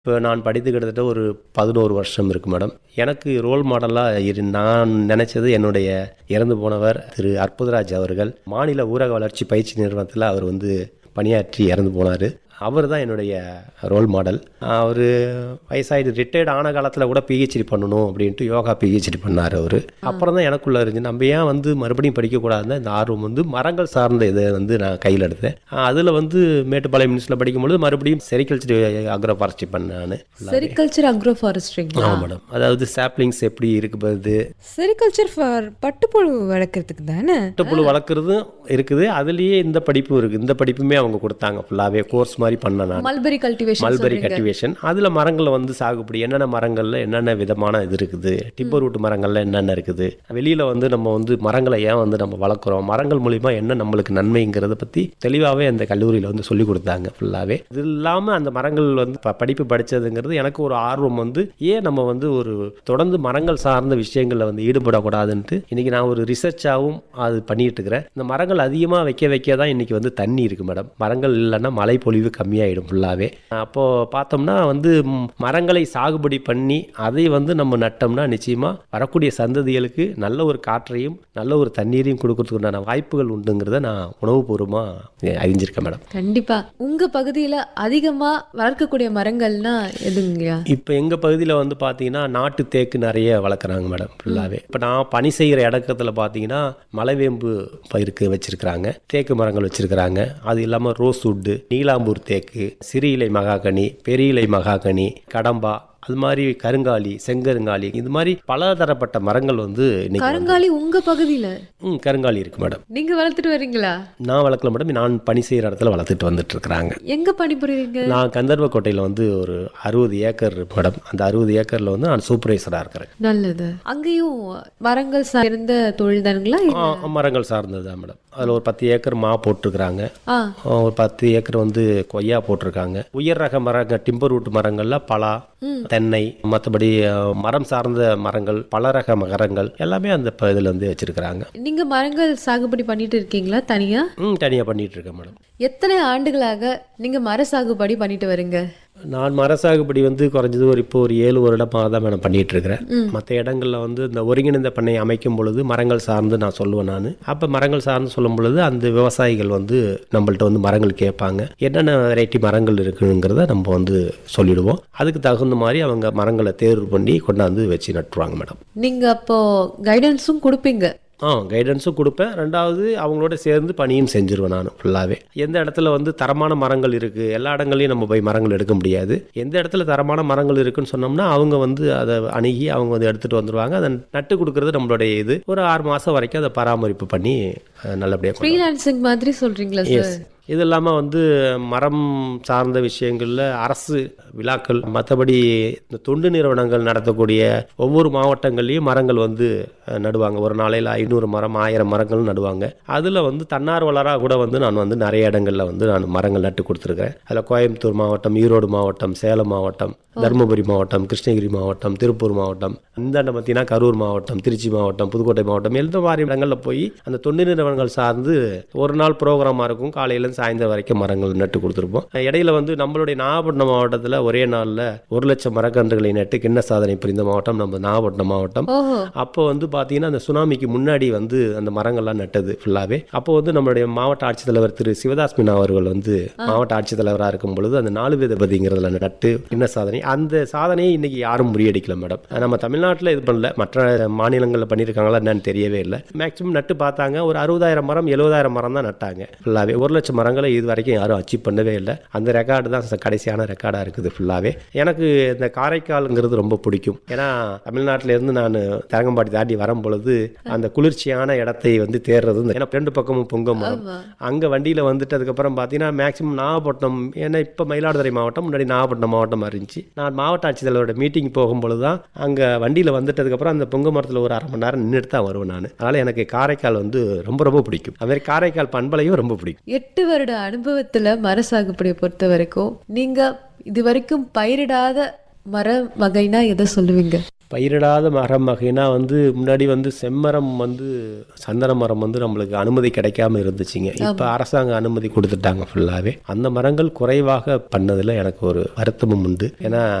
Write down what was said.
இப்போ நான் படித்து கிட்டத்தட்ட ஒரு பதினோரு வருஷம் இருக்கு மேடம் எனக்கு ரோல் மாடலாக இரு நான் நினச்சது என்னுடைய இறந்து போனவர் திரு அற்புதராஜ் அவர்கள் மாநில ஊரக வளர்ச்சி பயிற்சி நிறுவனத்தில் அவர் வந்து பணியாற்றி இறந்து போனார் அவர் தான் என்னுடைய ரோல் மாடல் அவர் வயசாகிட்டு ரிட்டையர்ட் ஆன காலத்தில் கூட பிஹெச்டி பண்ணணும் அப்படின்ட்டு யோகா பிஹெச்டி பண்ணார் அவர் அப்புறம் தான் எனக்குள்ளே இருந்துச்சு நம்ம ஏன் வந்து மறுபடியும் படிக்கக்கூடாதுன்னு இந்த ஆர்வம் வந்து மரங்கள் சார்ந்த இதை வந்து நான் கையில் எடுத்தேன் அதில் வந்து மேட்டுப்பாளையம் மினிஸ்டில் படிக்கும்பொழுது மறுபடியும் செரிகல்ச்சர் அக்ரோ ஃபாரஸ்ட்ரி பண்ணேன் நான் செரிகல்ச்சர் அக்ரோ ஃபாரஸ்ட்ரிங்களா ஆமாம் மேடம் அதாவது சாப்ளிங்ஸ் எப்படி இருக்குது செரிகல்ச்சர் ஃபார் பட்டுப்புழு வளர்க்கறதுக்கு தானே புழு வளர்க்குறதும் இருக்குது அதுலேயே இந்த படிப்பும் இருக்குது இந்த படிப்புமே அவங்க கொடுத்தாங்க ஃபுல்லாகவே கோர்ஸ் மாதிரி பண்ணேன் நான் மல்பெரி கல்டிவேஷன் மல்பெரி கல்டிவேஷன் அதில் மரங்களை வந்து சாகுபடி என்னென்ன மரங்களில் என்னென்ன விதமான இது இருக்குது டிப்பர் ரூட் மரங்களில் என்னென்ன இருக்குது வெளியில் வந்து நம்ம வந்து மரங்களை ஏன் வந்து நம்ம வளர்க்குறோம் மரங்கள் மூலிமா என்ன நம்மளுக்கு நன்மைங்கிறத பற்றி தெளிவாகவே அந்த கல்லூரியில் வந்து சொல்லி கொடுத்தாங்க ஃபுல்லாகவே இது இல்லாமல் அந்த மரங்கள் வந்து ப- படிப்பு படித்ததுங்கிறது எனக்கு ஒரு ஆர்வம் வந்து ஏன் நம்ம வந்து ஒரு தொடர்ந்து மரங்கள் சார்ந்த விஷயங்களில் வந்து ஈடுபடக்கூடாதுன்ட்டு இன்றைக்கி நான் ஒரு ரிசர்ச்சாகவும் அது பண்ணிட்டு இருக்கிறேன் இந்த மரங்கள் அதிகமாக வைக்க வைக்க தான் இன்றைக்கி வந்து தண்ணி இருக்குது மேடம் மரங்கள் இல்லைன்னா மழை பொழிவு கம்மியாயிடும் ஃபுல்லாகவே அப்போது பார்த்தோம்னா வந்து ம், மரங்களை சாகுபடி பண்ணி அதை வந்து நம்ம நட்டோம்னா நிச்சயமாக வரக்கூடிய சந்ததிகளுக்கு நல்ல ஒரு காற்றையும் நல்ல ஒரு தண்ணீரையும் கொடுக்கறதுக்கு உண்டான வாய்ப்புகள் உண்டுங்கிறத நான் உணவுபூர்வமாக அறிஞ்சிருக்கேன் மேடம் கண்டிப்பா உங்க பகுதியில அதிகமா வளர்க்கக்கூடிய மரங்கள்னா எதுங்கய்யா இப்போ எங்கள் பகுதியில் வந்து பார்த்தீங்கன்னா நாட்டு தேக்கு நிறைய வளர்க்குறாங்க மேடம் ஃபுல்லாகவே இப்போ நான் பணி செய்கிற இடத்துல பார்த்தீங்கன்னா மலைவேம்பு பயிருக்கு வச்சுருக்கிறாங்க தேக்கு மரங்கள் வச்சுருக்கிறாங்க அது இல்லாமல் ரோஸ் வுட்டு நீலாம்பூர் தேக்கு சிறு இலை மகாகனி பெரிய இலை மகாகனி கடம்பா அது மாதிரி கருங்காலி செங்கருங்காலி இது மாதிரி பலதரப்பட்ட மரங்கள் வந்து இன்னைக்கு வந்து- கருங்காலி உங்க பகுதியில ம் கருங்காலி இருக்கு மேடம் நீங்க வளர்த்துட்டு வர்றீங்களா நான் வளர்க்கல மேடம் நான் பணி செய்கிற இடத்துல வளர்த்துட்டு வந்துட்டு இருக்கிறாங்க எங்க பணிபுரியுறீங்க நான் கந்தர்வக்கோட்டையில் வந்து ஒரு அறுபது ஏக்கர் இருக்கு மேடம் அந்த அறுபது ஏக்கரில் வந்து நான் சூப்பர்வைசராக இருக்கிறேன் நல்லது அங்கேயும் மரங்கள் சார்ந்த தொழில் தானுங்களா ஆ, மரங்கள் சார்ந்தது தான் மேடம் அதில் ஒரு பத்து ஏக்கர் மா போட்டிருக்கிறாங்க ஆ ஆ, ஒரு பத்து ஏக்கர் வந்து கொய்யா போட்டிருக்காங்க உயர் ரக மரங்கள் டிம்பர் ரூட் மரங்கள்ல பலா தென்னை மற்றபடி மரம் சார்ந்த மரங்கள் பல ரக மரங்கள் எல்லாமே அந்த ப- இதுல வந்து வச்சிருக்கிறாங்க நீங்க மரங்கள் சாகுபடி பண்ணிட்டு இருக்கீங்களா தனியா ம் தனியாக பண்ணிட்டு இருக்கேன் மேடம் எத்தனை ஆண்டுகளாக நீங்க மர சாகுபடி பண்ணிட்டு வரீங்க நான் மர சாகுபடி வந்து குறைஞ்சது ஒரு இப்போ ஒரு ஏழு வருடமாக தான் மேடம் பண்ணிட்டு இருக்கிறேன் மற்ற இடங்கள்ல வந்து இந்த ஒருங்கிணைந்த பண்ணை அமைக்கும் பொழுது மரங்கள் சார்ந்து நான் சொல்லுவேன் நான் அப்போ மரங்கள் சார்ந்து சொல்லும் பொழுது அந்த விவசாயிகள் வந்து நம்மள்ட்ட வந்து மரங்கள் கேட்பாங்க என்னென்ன வெரைட்டி மரங்கள் இருக்குங்கிறத நம்ம வந்து சொல்லிடுவோம் அதுக்கு தகுந்த மாதிரி அவங்க மரங்களை தேர்வு பண்ணி கொண்டாந்து வச்சு நட்டுருவாங்க மேடம் நீங்க அப்போ கைடன்ஸும் கொடுப்பீங்க ஆ கைடன்ஸும் கொடுப்பேன் ரெண்டாவது அவங்களோட சேர்ந்து பணியும் செஞ்சிருவேன் நான் ஃபுல்லாகவே எந்த இடத்துல வந்து தரமான மரங்கள் இருக்குது எல்லா இடங்கள்லையும் நம்ம போய் மரங்கள் எடுக்க முடியாது எந்த இடத்துல தரமான மரங்கள் இருக்குன்னு சொன்னோம்னா அவங்க வந்து அதை அணுகி அவங்க வந்து எடுத்துகிட்டு வந்துடுவாங்க அதை நட்டு கொடுக்கறது நம்மளுடைய இது ஒரு ஆறு மாதம் வரைக்கும் அதை பராமரிப்பு பண்ணி அஹ், நல்லபடியாக கொண்டு ஃப்ரீலான்சிங் மாதிரி சொல்றீங்களா சார் இது இல்லாமல் வந்து மரம் சார்ந்த விஷயங்களில் அரசு விழாக்கள் மற்றபடி இந்த தொண்டு நிறுவனங்கள் நடத்தக்கூடிய ஒவ்வொரு மாவட்டங்கள்லேயும் மரங்கள் வந்து அஹ், நடுவாங்க ஒரு நாளையில் ஐநூறு மரம் ஆயிரம் மரங்கள் நடுவாங்க அதில் வந்து தன்னார்வலராக கூட வந்து நான் வந்து நிறைய இடங்களில் வந்து நான் மரங்கள் நட்டு கொடுத்துருக்கேன் அதில் கோயம்புத்தூர் மாவட்டம் ஈரோடு மாவட்டம் சேலம் மாவட்டம் தருமபுரி மாவட்டம் கிருஷ்ணகிரி மாவட்டம் திருப்பூர் மாவட்டம் இந்தாண்ட பார்த்தீங்கன்னா கரூர் மாவட்டம் திருச்சி மாவட்டம் புதுக்கோட்டை மாவட்டம் எந்த மாதிரி இடங்களில் போய் அந்த தொண்டு நிறுவனங்கள் சார்ந்து ஒரு நாள் ப்ரோக்ராமாக இருக்கும் காலையிலேருந்து சாயந்தரம் வரைக்கும் மரங்கள் நட்டு கொடுத்துருப்போம் இடையில வந்து நம்மளுடைய நாகப்பட்டினம் மாவட்டத்தில் ஒரே நாளில் ஒரு லட்சம் மரக்கன்றுகளை நட்டு கிண்ண சாதனை புரிந்த மாவட்டம் நம்ம நாகப்பட்டினம் மாவட்டம் ஓஹோ அப்போ வந்து பார்த்தீங்கன்னா அந்த சுனாமிக்கு முன்னாடி வந்து அந்த மரங்கள்லாம் நட்டது ஃபுல்லாகவே அப்போ வந்து நம்மளுடைய மாவட்ட ஆட்சித்தலைவர் திரு சிவதாஸ் மீனா அவர்கள் வந்து மாவட்ட ஆட்சித்தலைவராக இருக்கும் பொழுது அந்த நாலு விதபதிங்கிறதுல நட்டு என்ன சாதனை அந்த சாதனையை இன்னைக்கு யாரும் முறியடிக்கல மேடம் நம்ம தமிழ்நாட்டில் இது பண்ணல மற்ற மாநிலங்களில் பண்ணியிருக்காங்களா என்னன்னு தெரியவே இல்லை மேக்ஸிமம் நட்டு பார்த்தாங்க ஒரு அறுபதாயிரம் மரம் எழுபதாயிரம் மரம் தான் நட்டாங்க ஃபுல்லாகவே ஒரு லட்சம் மரங்களை இது வரைக்கும் யாரும் அச்சீவ் பண்ணவே இல்லை அந்த ரெக்கார்டு தான் ச- கடைசியான ரெக்கார்டாக இருக்குது ஃபுல்லாகவே எனக்கு இந்த காரைக்கால்ங்கிறது ரொம்ப பிடிக்கும் ஏன்னா தமிழ்நாட்டில இருந்து நான் தரங்கம்பாடி தாண்டி வரும் பொழுது அந்த குளிர்ச்சியான இடத்தை வந்து தேடுறது இந்த- ஏன்னா ரெண்டு பக்கமும் பொங்க மரம் ஆமா. அங்கே வண்டியில் வந்துட்டு அதுக்கப்புறம் பார்த்தீங்கன்னா மேக்ஸிமம் நாகப்பட்டினம் ஏன்னா இப்போ மயிலாடுதுறை மாவட்டம் முன்னாடி நாகப்பட்டினம் மாவட்டமாக இருந்துச்சு நான் மாவட்ட ஆட்சித்தலைவரோட மீட்டிங் போகும்பொழுது தான் அங்கே வண்டியில் வந்துட்டதுக்கப்புறம் அந்த பொங்க மரத்தில் ஒரு அரை மணி நேரம் நின்றுட்டு தான் வருவேன் நான் அதனால் எனக்கு காரைக்கால் வந்து ரொம்ப ரொம்ப பிடிக்கும் அது மாதிரி காரைக்கால் பண்பலையும் ரொம்ப பிடிக்கும் எட்டு வருட அனுபவத்துல மர சாகுபடியை பொறுத்த வரைக்கும் நீங்க இது வரைக்கும் பயிரிடாத மர வகைனா எதை சொல்லுவீங்க பயிரிடாத மரம் வகைனா வந்து முன்னாடி வந்து செம்மரம் வந்து சந்தன மரம் வந்து நம்மளுக்கு அனுமதி கிடைக்காம இருந்துச்சுங்க இப்போ அரசாங்கம் அனுமதி கொடுத்துட்டாங்க ஃபுல்லாகவே அந்த மரங்கள் குறைவாக பண்ணதில் எனக்கு ஒரு வருத்தமும் உண்டு ஏன்னா